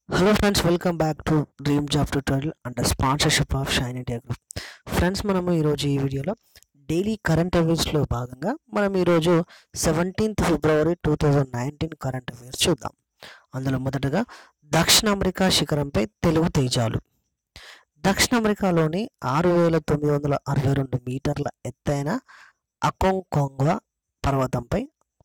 hello friends welcome back to dream job tutorial under sponsorship of Shine India group friends మనము ఈరోజు ఈ వీడియోలో daily current అఫైర్స్లో భాగంగా మనం ఈరోజు seventeenth February two thousand nineteen current affairs చూద్దాం అందులో మొదటగా దక్షిణ అమెరికా శిఖరంపై తెలుగు తేజాలు దక్షిణ అమెరికాలోని ఆరు వేల తొమ్మిది వందల అరవై రెండు మీటర్ల ఎత్తైన అకోంకోంగ్వా పర్వతంపై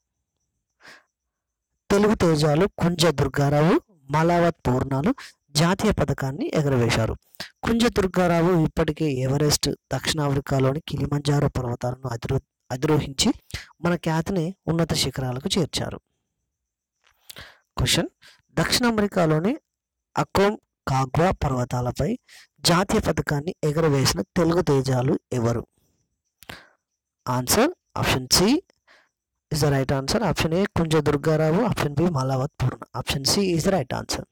తెలుగు తేజాలు కుంజ దుర్గారావు మలావత్ పూర్ణాలు జాతీయ పథకాన్ని ఎగరవేశారు కుంజ దుర్గారావు ఇప్పటికే ఎవరెస్ట్ దక్షిణ ఆఫ్రికాలోని కిలిమంజారో పర్వతాలను అధిరో అధిరోహించి మన ఖ్యాతిని ఉన్నత శిఖరాలకు చేర్చారు క్వశ్చన్ దక్షిణ అమెరికాలోని అకోమ్ కాగ్వా పర్వతాలపై జాతీయ పథకాన్ని ఎగరవేసిన తెలుగు తేజాలు ఎవరు answer option C is the right answer option A Kunja Durgarao option B Malavath Poorna option C is the right answer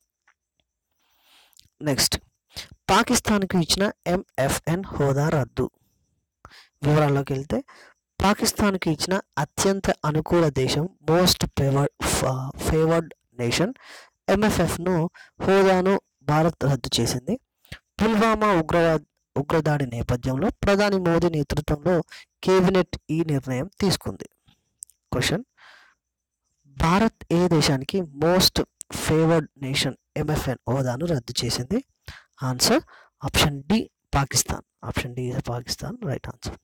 next పాకిస్తాన్కు ఇచ్చిన ఎంఎఫ్ఎన్ హోదా రద్దు వివరాల్లోకి వెళ్తే పాకిస్తాన్కి ఇచ్చిన అత్యంత అనుకూల దేశం మోస్ట్ ఫేవర్డ్ ఫేవర్డ్ నేషన్ ఎంఎఫ్ఎఫ్ను హోదాను భారత్ రద్దు చేసింది పుల్వామా ఉగ్రవాద ఉగ్రదాడి నేపథ్యంలో ప్రధాని మోదీ నేతృత్వంలో కేబినెట్ ఈ నిర్ణయం తీసుకుంది క్వశ్చన్ భారత్ ఏ దేశానికి మోస్ట్ ఫేవర్డ్ నేషన్ ఎంఎఫ్ఎన్ హోదాను రద్దు చేసింది answer option D Pakistan option D Pakistan right answer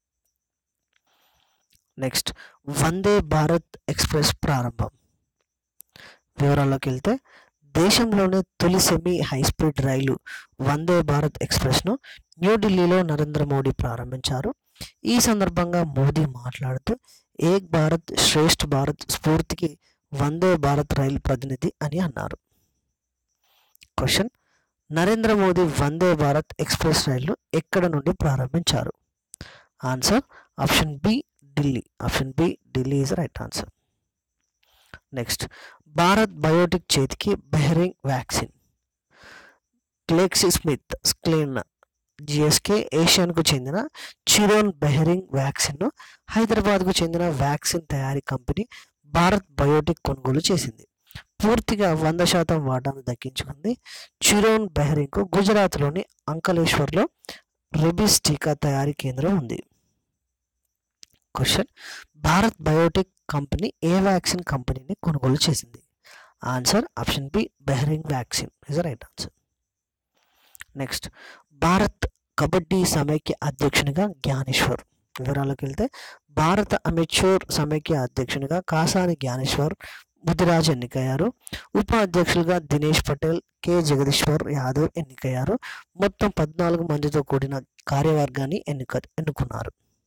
next Vande Bharat Express ప్రారంభం వివరాల్లోకి వెళ్తే దేశంలోనే తొలి సెమీ హై స్పీడ్ రైలు వందే భారత్ ఎక్స్ప్రెస్ను న్యూఢిల్లీలో నరేంద్ర మోడీ ప్రారంభించారు ఈ సందర్భంగా మోదీ మాట్లాడుతూ ఏక్ భారత్ శ్రేష్ఠ భారత్ స్ఫూర్తికి వందే భారత్ రైలు ప్రతినిధి అని అన్నారు క్వశ్చన్ నరేంద్ర మోదీ వందే భారత్ ఎక్స్ప్రెస్ రైలు ఎక్కడ నుండి ప్రారంభించారు answer option B Delhi option B Delhi is right answer next Bharat Biotech చేతికి Behring vaccine Glaxo Smith Kline GSK ఏషియన్కు చెందిన చిరోన్ బెహరింగ్ వ్యాక్సిన్ను హైదరాబాద్కు చెందిన వ్యాక్సిన్ తయారీ కంపెనీ భారత్ బయోటిక్ కొనుగోలు చేసింది పూర్తిగా వంద శాతం వాటాను దక్కించుకుంది చిరోన్ బెహరింగ్కు గుజరాత్లోని అంకలేశ్వర్లో రెబిస్ టీకా తయారీ కేంద్రం ఉంది క్వశ్చన్ భారత్ బయోటిక్ కంపెనీ ఏ వ్యాక్సిన్ కంపెనీని కొనుగోలు చేసింది answer option B Behring vaccine is right answer next Bharat kabaddi సమైక్య అధ్యక్షునిగా జ్ఞానేశ్వర్ వివరాలకు వెళ్తే భారత అమెచ్యూర్ సమైక్య అధ్యక్షునిగా కాసాని జ్ఞానేశ్వర్ ముదిరాజ్ ఎన్నికయ్యారు ఉప అధ్యక్షులుగా దినేష్ పటేల్ కె జగదీశ్వర్ యాదవ్ ఎన్నికయ్యారు మొత్తం పద్నాలుగు మందితో కూడిన కార్యవర్గాన్ని ఎన్నిక ఎన్నుకున్నారు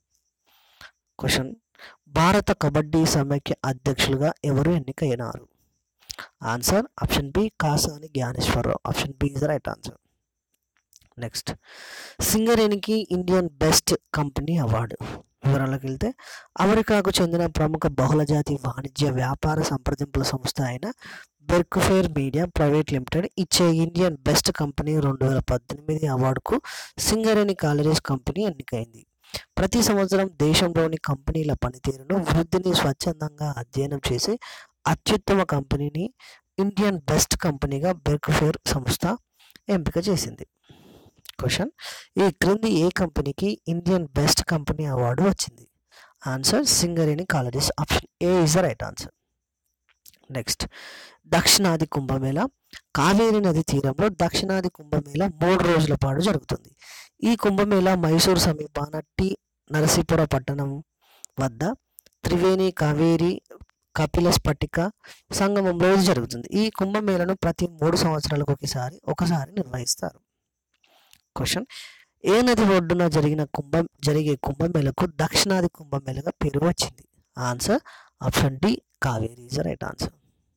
క్వశ్చన్ భారత కబడ్డీ సమైక్య అధ్యక్షులుగా ఎవరు ఎన్నికైనారు answer option B Kasani Gnaneshwararao option B is the right answer next సింగరేణికి ఇండియన్ బెస్ట్ కంపెనీ అవార్డు వివరాలకు వెళ్తే అమెరికాకు చెందిన ప్రముఖ బహుళజాతి వాణిజ్య వ్యాపార సంప్రదింపుల సంస్థ అయిన బెర్కుఫేర్ మీడియా ప్రైవేట్ లిమిటెడ్ ఇచ్చే ఇండియన్ బెస్ట్ కంపెనీ రెండు వేల పద్దెనిమిది అవార్డుకు సింగరేణి కాలరీస్ కంపెనీ ఎన్నికైంది ప్రతి సంవత్సరం దేశంలోని కంపెనీల పనితీరును వృద్ధిని స్వచ్ఛందంగా అధ్యయనం చేసి అత్యుత్తమ కంపెనీని ఇండియన్ బెస్ట్ కంపెనీగా బెర్కుఫేర్ సంస్థ ఎంపిక చేసింది క్వశ్చన్ ఈ క్రింది ఏ కంపెనీకి ఇండియన్ బెస్ట్ కంపెనీ అవార్డు వచ్చింది answer Singareni Collieries option A is the right answer next దక్షిణాది కుంభమేళ కావేరీ నది తీరంలో దక్షిణాది కుంభమేళ మూడు రోజుల పాటు జరుగుతుంది ఈ కుంభమేళ మైసూరు సమీపాన టి నరసీపుర పట్టణం వద్ద త్రివేణి కావేరి కపిల స్ఫటిక సంగమంలో ఇది జరుగుతుంది ఈ కుంభమేళను ప్రతి మూడు సంవత్సరాలకు ఒకసారి ఒకసారి నిర్వహిస్తారు క్వశ్చన్ ఏ నది ఒడ్డున జరిగిన కుంభం జరిగే కుంభమేళకు దక్షిణాది కుంభమేళగా పేరు వచ్చింది answer option D Kaveri is right answer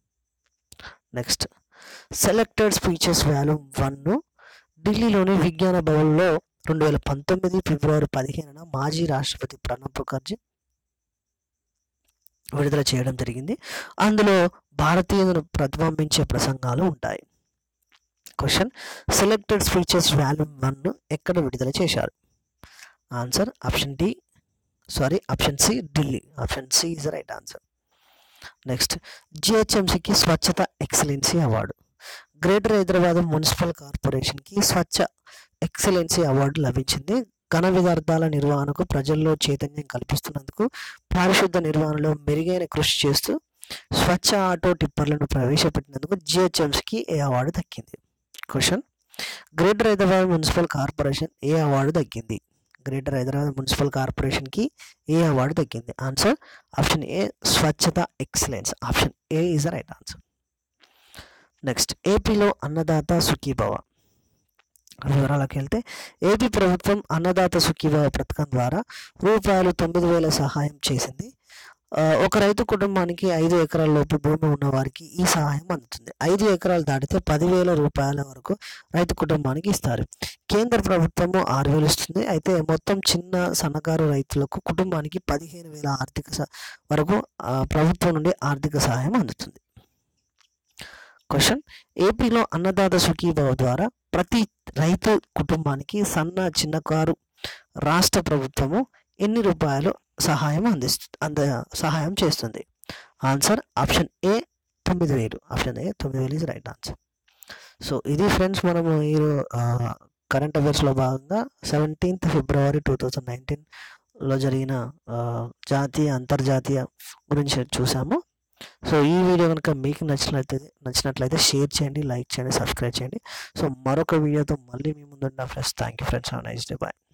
next selected speeches volume వన్ను ఢిల్లీలోని విజ్ఞాన భవన్లో రెండు వేల పంతొమ్మిది ఫిబ్రవరి పదిహేనున మాజీ రాష్ట్రపతి ప్రణబ్ ముఖర్జీ విడుదల చేయడం జరిగింది అందులో భారతీయులను ప్రతిబింబించే ప్రసంగాలు ఉంటాయి క్వశ్చన్ సెలెక్టెడ్ స్పీచెస్ వాల్యూమ్ వన్ను ఎక్కడ విడుదల చేశారు answer option D sorry option C Delhi option C is the right answer next జిహెచ్ఎంసికి Swachhata excellency award greater Hyderabad municipal కార్పొరేషన్కి స్వచ్ఛ ఎక్సలెన్సీ అవార్డు లభించింది ఘన వ్యర్థాల నిర్వహణకు ప్రజల్లో చైతన్యం కల్పిస్తున్నందుకు పారిశుద్ధ నిర్వహణలో మెరుగైన కృషి చేస్తూ స్వచ్ఛ ఆటో టిప్పర్లను ప్రవేశపెట్టినందుకు జిహెచ్ఎంసీకి ఏ అవార్డు దక్కింది question greater Hyderabad municipal corporation ఏ అవార్డు దక్కింది గ్రేటర్ హైదరాబాద్ మున్సిపల్ కార్పొరేషన్కి ఏ అవార్డు దక్కింది answer option A Swachhata excellence option A is the right answer next ఏపీలో అన్నదాత సుఖీభవ వివరాలకు వెళ్తే ఏపీ ప్రభుత్వం అన్నదాత సుఖీభవ పథకం ద్వారా రూపాయలు తొమ్మిది వేల సహాయం చేసింది ఆ, ఒక రైతు కుటుంబానికి ఐదు ఎకరాల లోపు భూమి ఉన్న వారికి ఈ సహాయం అందుతుంది ఐదు ఎకరాలు దాటితే పదివేల రూపాయల వరకు రైతు కుటుంబానికి ఇస్తారు కేంద్ర ప్రభుత్వము ఆరు వేలు ఇస్తుంది అయితే మొత్తం చిన్న సన్నకారు రైతులకు కుటుంబానికి పదిహేను వేల ఆర్థిక స- వరకు ఆ, ప్రభుత్వం నుండి ఆర్థిక సహాయం అందుతుంది క్వశ్చన్ ఏపీలో అన్నదాత సుఖీభావ ద్వారా ప్రతి రైతు కుటుంబానికి సన్న చిన్నకారు రాష్ట్ర ప్రభుత్వము ఎన్ని రూపాయలు సహాయం అందిస్తుంది అంద సహాయం చేస్తుంది ఆన్సర్ ఆప్షన్ ఏ తొమ్మిది వేలు ఆప్షన్ ఏ తొమ్మిది వేలు ఇస్ రైట్ ఆన్సర్ సో ఇది ఫ్రెండ్స్ మనము ఈ కరెంట్ అఫైర్స్లో భాగంగా సెవెంటీన్త్ ఫిబ్రవరి టూ థౌజండ్ నైన్టీన్లో జరిగిన ఆ, జాతీయ అంతర్జాతీయ గురించి చూసాము సో ఈ వీడియో కనుక మీకు నచ్చినట్లయితే నచ్చినట్లయితే షేర్ చేయండి లైక్ చేయండి సబ్స్క్రైబ్ చేయండి సో మరొక వీడియోతో మళ్ళీ మీ ముందున్న friends thank you friends nice day bye